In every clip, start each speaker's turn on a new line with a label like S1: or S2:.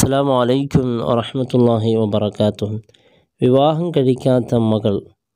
S1: അസ്സാം വലൈക്കും വറഹമത്തല്ലാഹി വബർക്കാത്തു വിവാഹം കഴിക്കാത്ത മകൾ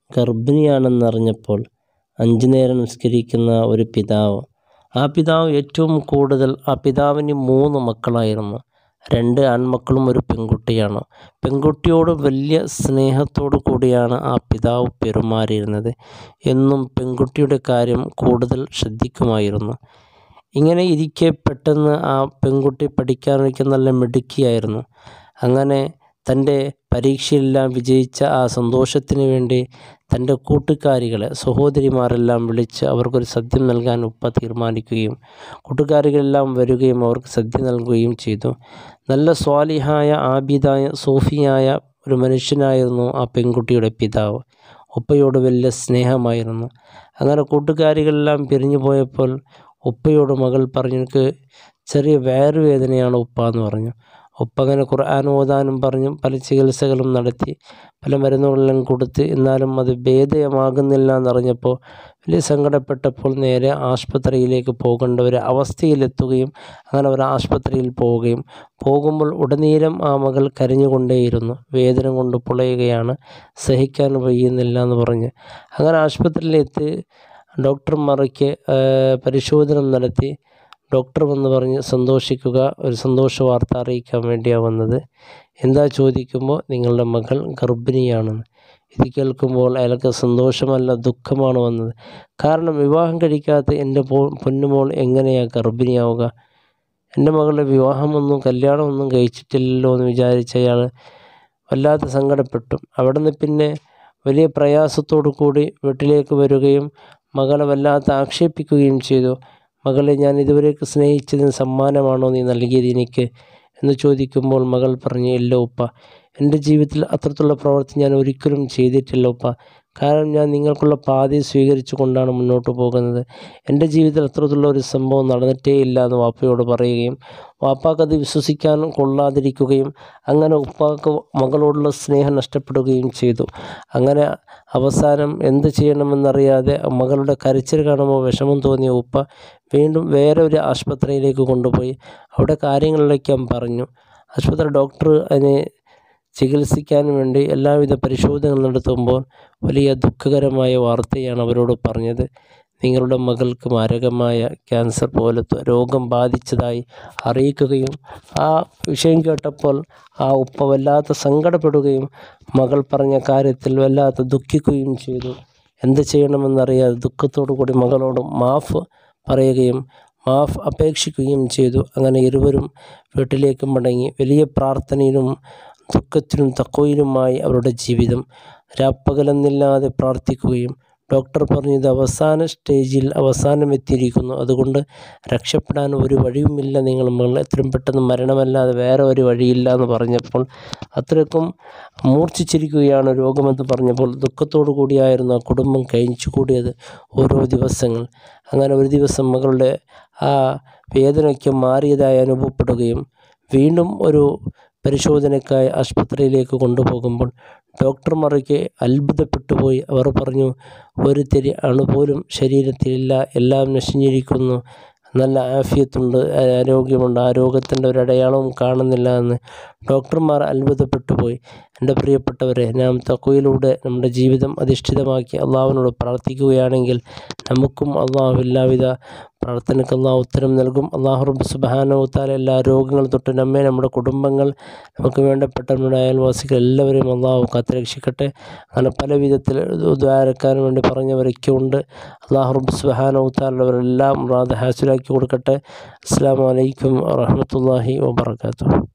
S1: ഗർഭിണിയാണെന്നറിഞ്ഞപ്പോൾ അഞ്ചു നേരം നിസ്കരിക്കുന്ന ഒരു പിതാവ് ആ പിതാവ് ഏറ്റവും കൂടുതൽ ആ പിതാവിന് മൂന്ന് മക്കളായിരുന്നു രണ്ട് ആൺമക്കളും ഒരു പെൺകുട്ടിയാണ് പെൺകുട്ടിയോട് വലിയ സ്നേഹത്തോടു കൂടിയാണ് ആ പിതാവ് പെരുമാറിയിരുന്നത് എന്നും പെൺകുട്ടിയുടെ കാര്യം കൂടുതൽ ശ്രദ്ധിക്കുമായിരുന്നു ഇങ്ങനെ ഇരിക്കെ പെട്ടെന്ന് ആ പെൺകുട്ടി പഠിക്കാനൊക്കെ നല്ല മിടുക്കിയായിരുന്നു അങ്ങനെ തൻ്റെ പരീക്ഷയെല്ലാം വിജയിച്ച ആ സന്തോഷത്തിന് വേണ്ടി തൻ്റെ കൂട്ടുകാരികളെ സഹോദരിമാരെല്ലാം വിളിച്ച് അവർക്കൊരു സദ്യ നൽകാൻ ഉപ്പ തീരുമാനിക്കുകയും കൂട്ടുകാരികളെല്ലാം വരികയും അവർക്ക് സദ്യ നൽകുകയും ചെയ്തു നല്ല സ്വാലിഹായ ആബിദായ സൂഫിയായ ഒരു മനുഷ്യനായിരുന്നു ആ പെൺകുട്ടിയുടെ പിതാവ് ഉപ്പയോട് വലിയ സ്നേഹമായിരുന്നു അങ്ങനെ കൂട്ടുകാരികളെല്ലാം പിരിഞ്ഞു പോയപ്പോൾ ഉപ്പയോട് മകൾ പറഞ്ഞു എനിക്ക് ചെറിയ വയറുവേദനയാണ് ഉപ്പ എന്ന് പറഞ്ഞു ഉപ്പ അങ്ങനെ ഖുർആൻ ഓതാനും പറഞ്ഞു പല ചികിത്സകളും നടത്തി പല മരുന്നുകളെല്ലാം കൊടുത്ത് എന്നാലും അത് ഭേദമാകുന്നില്ല എന്നറിഞ്ഞപ്പോൾ വലിയ സങ്കടപ്പെട്ടപ്പോൾ നേരെ ആശുപത്രിയിലേക്ക് പോകേണ്ട ഒരു അവസ്ഥയിലെത്തുകയും അങ്ങനെ ഒരു ആശുപത്രിയിൽ പോവുകയും പോകുമ്പോൾ ഉടനീരം ആ മകൾ കരഞ്ഞുകൊണ്ടേയിരുന്നു വേദന കൊണ്ട് പൊളയുകയാണ് സഹിക്കാൻ കഴിയുന്നില്ല എന്ന് പറഞ്ഞ് അങ്ങനെ ആശുപത്രിയിലെത്തി ഡോക്ടർമാർക്ക് പരിശോധന നടത്തി ഡോക്ടർ വന്ന് പറഞ്ഞ് സന്തോഷിക്കുക ഒരു സന്തോഷ വാർത്ത അറിയിക്കാൻ വേണ്ടിയാണ് വന്നത് എന്താ ചോദിക്കുമ്പോൾ നിങ്ങളുടെ മകൾ ഗർഭിണിയാണെന്ന് ഇത് കേൾക്കുമ്പോൾ അയാൾക്ക് സന്തോഷമല്ല ദുഃഖമാണ് വന്നത് കാരണം വിവാഹം കഴിക്കാത്ത എൻ്റെ പോ പൊന്നുമോൾ എങ്ങനെയാണ് ഗർഭിണിയാവുക എൻ്റെ മകളുടെ വിവാഹമൊന്നും കല്യാണമൊന്നും കഴിച്ചിട്ടില്ലല്ലോ എന്ന് വിചാരിച്ച അയാൾ വല്ലാതെ സങ്കടപ്പെട്ടു അവിടെ നിന്ന് പിന്നെ വലിയ പ്രയാസത്തോടു കൂടി വീട്ടിലേക്ക് വരികയും മകളെ വല്ലാതെ ആക്ഷേപിക്കുകയും ചെയ്തു മകളെ ഞാൻ ഇതുവരേക്ക് സ്നേഹിച്ചതിന് സമ്മാനമാണോ നീ നൽകിയത് എനിക്ക് എന്ന് ചോദിക്കുമ്പോൾ മകൾ പറഞ്ഞു ഇല്ല ഉപ്പ എൻ്റെ ജീവിതത്തിൽ അത്രത്തുള്ള പ്രവൃത്തി ഞാൻ ഒരിക്കലും ചെയ്തിട്ടില്ല ഉപ്പ കാരണം ഞാൻ നിങ്ങൾക്കുള്ള പാതയെ സ്വീകരിച്ചു കൊണ്ടാണ് മുന്നോട്ട് പോകുന്നത് എൻ്റെ ജീവിതത്തിൽ അത്തരത്തിലുള്ള ഒരു സംഭവം നടന്നിട്ടേ ഇല്ല എന്ന് വാപ്പയോട് പറയുകയും വാപ്പാക്ക് അത് വിശ്വസിക്കാൻ കൊള്ളാതിരിക്കുകയും അങ്ങനെ ഉപ്പാക്ക് മകളോടുള്ള സ്നേഹം നഷ്ടപ്പെടുകയും ചെയ്തു അങ്ങനെ അവസാനം എന്ത് ചെയ്യണമെന്നറിയാതെ മകളുടെ കരച്ചിൽ കാണുമ്പോൾ വിഷമം തോന്നിയ ഉപ്പ വീണ്ടും വേറെ ഒരു ആശുപത്രിയിലേക്ക് കൊണ്ടുപോയി അവിടെ കാര്യങ്ങളിലേക്കും പറഞ്ഞു ആശുപത്രി ഡോക്ടർ അതിനെ ചികിത്സിക്കാൻ വേണ്ടി എല്ലാവിധ പരിശോധനകൾ നടത്തുമ്പോൾ വലിയ ദുഃഖകരമായ വാർത്തയാണ് അവരോട് പറഞ്ഞത് നിങ്ങളുടെ മകൾക്ക് മാരകമായ ക്യാൻസർ പോലത്തെ രോഗം ബാധിച്ചതായി അറിയിക്കുകയും ആ വിഷയം കേട്ടപ്പോൾ ആ ഉപ്പ വല്ലാത്ത സങ്കടപ്പെടുകയും മകൾ പറഞ്ഞ കാര്യത്തിൽ വല്ലാത്ത ദുഃഖിക്കുകയും ചെയ്തു എന്ത് ചെയ്യണമെന്നറിയാതെ ദുഃഖത്തോടു കൂടി മകളോട് മാഫ് പറയുകയും മാഫ് അപേക്ഷിക്കുകയും ചെയ്തു അങ്ങനെ ഇരുവരും വീട്ടിലേക്ക് മടങ്ങി വലിയ പ്രാർത്ഥനയിലും ദുഃഖത്തിലും തക്കോയിലുമായി അവരുടെ ജീവിതം രാപ്പകലെന്നില്ലാതെ പ്രാർത്ഥിക്കുകയും ഡോക്ടർ പറഞ്ഞത് അവസാന സ്റ്റേജിൽ അവസാനം എത്തിയിരിക്കുന്നു അതുകൊണ്ട് രക്ഷപ്പെടാൻ ഒരു വഴിയുമില്ല നിങ്ങൾ മകൾ എത്രയും പെട്ടെന്ന് മരണമല്ലാതെ വേറെ ഒരു വഴിയില്ല എന്ന് പറഞ്ഞപ്പോൾ അത്രയ്ക്കും മൂർച്ഛിച്ചിരിക്കുകയാണ് രോഗമെന്ന് പറഞ്ഞപ്പോൾ ദുഃഖത്തോടു കൂടിയായിരുന്നു ആ കുടുംബം കഴിച്ചു കൂടിയത് ഓരോ ദിവസങ്ങൾ അങ്ങനെ ഒരു ദിവസം മകളുടെ ആ വേദനയ്ക്ക് മാറിയതായി അനുഭവപ്പെടുകയും വീണ്ടും ഒരു പരിശോധനയ്ക്കായി ആശുപത്രിയിലേക്ക് കൊണ്ടുപോകുമ്പോൾ ഡോക്ടർമാർക്ക് അത്ഭുതപ്പെട്ടു പോയി അവർ പറഞ്ഞു ഒരു തിരി അണുപോലും ശരീരത്തിലില്ല എല്ലാം നശിഞ്ഞിരിക്കുന്നു നല്ല ആഫിയത്തുണ്ട് ആരോഗ്യമുണ്ട് ആ രോഗത്തിൻ്റെ ഒരു അടയാളവും കാണുന്നില്ല എന്ന് ഡോക്ടർമാർ അത്ഭുതപ്പെട്ടു പോയി എൻ്റെ പ്രിയപ്പെട്ടവരെ നാം തക്കയിലൂടെ നമ്മുടെ ജീവിതം അധിഷ്ഠിതമാക്കി അള്ളാഹുവിനോട് പ്രാർത്ഥിക്കുകയാണെങ്കിൽ നമുക്കും അള്ളാഹു എല്ലാവിധ പ്രാർത്ഥനയ്ക്ക് അള്ളാഹു ഉത്തരം നൽകും അള്ളാഹു റബ്ബ് സുബാനവുത്താല എല്ലാ രോഗങ്ങൾ തൊട്ട് നമ്മെ നമ്മുടെ കുടുംബങ്ങൾ നമുക്ക് വേണ്ടപ്പെട്ട നമ്മുടെ അയൽവാസികൾ എല്ലാവരെയും അള്ളാഹു കാത്തുരക്ഷിക്കട്ടെ അങ്ങനെ പല വിധത്തിൽ ദ്വാരക്കാൻ വേണ്ടി പറഞ്ഞവരൊക്കെ ഉണ്ട് അള്ളാഹു റബ്ബ് സുബാനവുത്താലുള്ളവരെല്ലാം റാദ് ഹാസിലാക്കി കൊടുക്കട്ടെ അസ്സാം വലൈക്കും വാഹമത്തല്ലാഹി വാബർക്കാത്തു